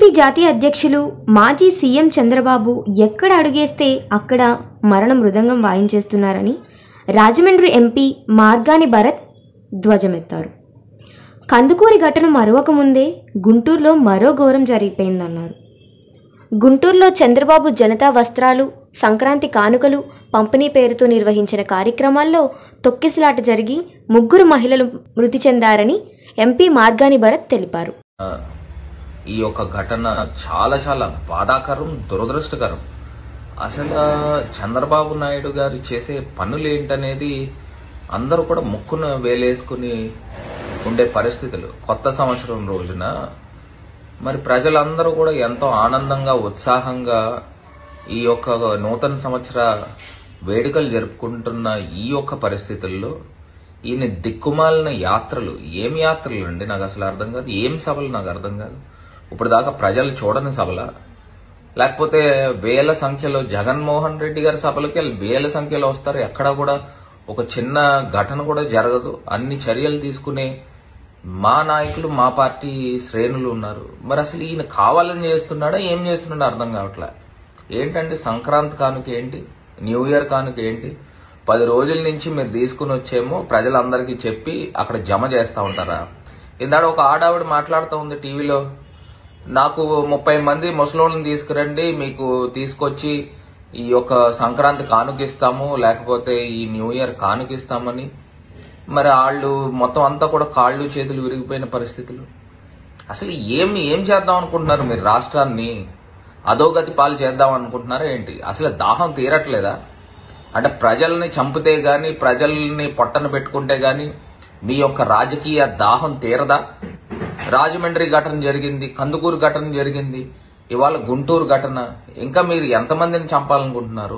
BJP జాతీయ అధ్యక్షులు మాజీ సీఎం చంద్రబాబు ఎక్కడ అడుగేస్తే అక్కడ మరణ మృదంగం వాయించేస్తున్నారని రాజమండ్రి ఎంపీ మార్గాని భరత్ ధ్వజమెత్తారు కందుకూరి ఘటన మరవకముందే గుంటూరులో మరో ఘోరం జరిగిపోయిందన్నారు గుంటూరులో చంద్రబాబు జనతా వస్త్రాలు సంక్రాంతి కానుకలు పంపిణీ పేరుతో నిర్వహించిన కార్యక్రమాల్లో తొక్కిసలాట జరిగి ముగ్గురు మహిళలు మృతి చెందారని ఎంపీ మార్గాని భరత్ తెలిపారు ఆ, ఈ యొక్క ఘటన చాలా చాలా బాధాకరం దురదృష్టకరం అసలు చంద్రబాబు నాయుడు గారు చేసే పనులు ఏంటనేది అందరూ కూడా ముక్కును వేలేసుకుని ఉండే పరిస్థితులు కొత్త సంవత్సరం రోజున మరి ప్రజలందరూ కూడా ఎంతో ఆనందంగా ఉత్సాహంగా ఈ యొక్క నూతన సంవత్సర వేడుకలు జరుపుకుంటున్న ఈ యొక్క పరిస్థితుల్లో ఈయన దిక్కుమాలిన యాత్రలు ఏం యాత్రలు అండి నాకు అసలు అర్థం కాదు ఏం సభలు నాకు అర్థం కాదు ఇప్పుడు దాకా ప్రజలు చూడని సభలా లేకపోతే వేల సంఖ్యలో జగన్మోహన్ రెడ్డి గారి సభలకి వాళ్ళు వేల సంఖ్యలో వస్తారు ఎక్కడా కూడా ఒక చిన్న ఘటన కూడా జరగదు అన్ని చర్యలు తీసుకునే మా నాయకులు మా పార్టీ శ్రేణులు ఉన్నారు మరి అసలు ఈయన కావాలని చేస్తున్నాడా ఏం చేస్తున్నాడో అర్థం కావట్లే ఏంటంటే సంక్రాంతి కానుక ఏంటి న్యూ ఇయర్ కానుక ఏంటి పది రోజుల నుంచి మీరు తీసుకుని వచ్చేమో ప్రజలందరికీ చెప్పి అక్కడ జమ చేస్తా ఉంటారా ఇందాడ ఒక ఆడావిడ మాట్లాడుతూ ఉంది టీవీలో నాకు ముప్పై మంది ముసలోళ్ళని తీసుకురండి మీకు తీసుకొచ్చి ఈ యొక్క సంక్రాంతి కానుకిస్తాము లేకపోతే ఈ న్యూ ఇయర్ కానుకిస్తామని మరి వాళ్ళు మొత్తం అంతా కూడా కాళ్ళు చేతులు విరిగిపోయిన పరిస్థితులు అసలు ఏం ఏం చేద్దాం అనుకుంటున్నారు మీరు రాష్ట్రాన్ని అధోగతి పాలు చేద్దాం అనుకుంటున్నారా ఏంటి అసలు దాహం తీరట్లేదా అంటే ప్రజల్ని చంపితే గాని ప్రజల్ని పొట్టన పెట్టుకుంటే గాని మీ యొక్క రాజకీయ దాహం తీరదా రాజమండ్రి ఘటన జరిగింది కందుకూరు ఘటన జరిగింది ఇవాళ గుంటూరు ఘటన ఇంకా మీరు ఎంతమందిని చంపాలనుకుంటున్నారు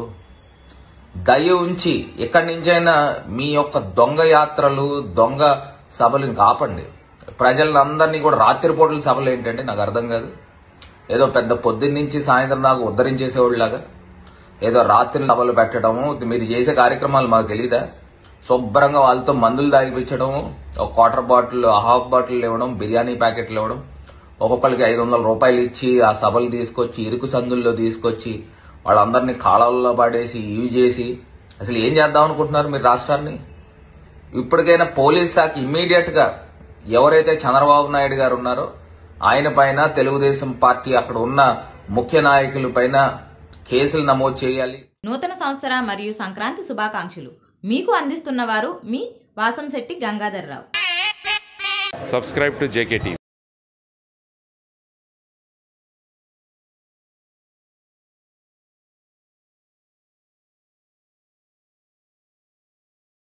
దయ ఉంచి ఎక్కడి నుంచైనా మీ యొక్క దొంగ యాత్రలు దొంగ సభలు ఇంకా ఆపండి ప్రజలందరినీ కూడా రాత్రిపూటల సభలు ఏంటంటే నాకు అర్థం కాదు ఏదో పెద్ద పొద్దున్న నుంచి సాయంత్రం దాకా ఉద్ధరించేసేవాళ్ళలాగా ఏదో రాత్రి సభలు పెట్టడము మీరు చేసే కార్యక్రమాలు మాకు తెలీదా శుభ్రంగా వాళ్ళతో మందులు తాగిపించడము ఒక క్వార్టర్ బాటిల్ హాఫ్ బాటిల్ ఇవ్వడం బిర్యానీ ప్యాకెట్లు ఇవ్వడం ఒక్కొక్కరికి ఐదు వందల రూపాయలు ఇచ్చి ఆ సభలు తీసుకొచ్చి ఇరుకు సందుల్లో తీసుకొచ్చి వాళ్ళందరినీ కాలాల్లో పాడేసి ఇవి చేసి అసలు ఏం చేద్దాం అనుకుంటున్నారు మీరు రాష్ట్రాన్ని ఇప్పటికైనా పోలీస్ శాఖ ఇమ్మీడియట్ గా ఎవరైతే చంద్రబాబు నాయుడు గారు ఉన్నారో ఆయన పైన తెలుగుదేశం పార్టీ అక్కడ ఉన్న ముఖ్య నాయకుల పైన కేసులు నమోదు చేయాలి నూతన సంవత్సర మరియు సంక్రాంతి శుభాకాంక్షలు మీకు అందిస్తున్నవారు మీ Vasamsetti Gangadhar Rao subscribe to JKTV.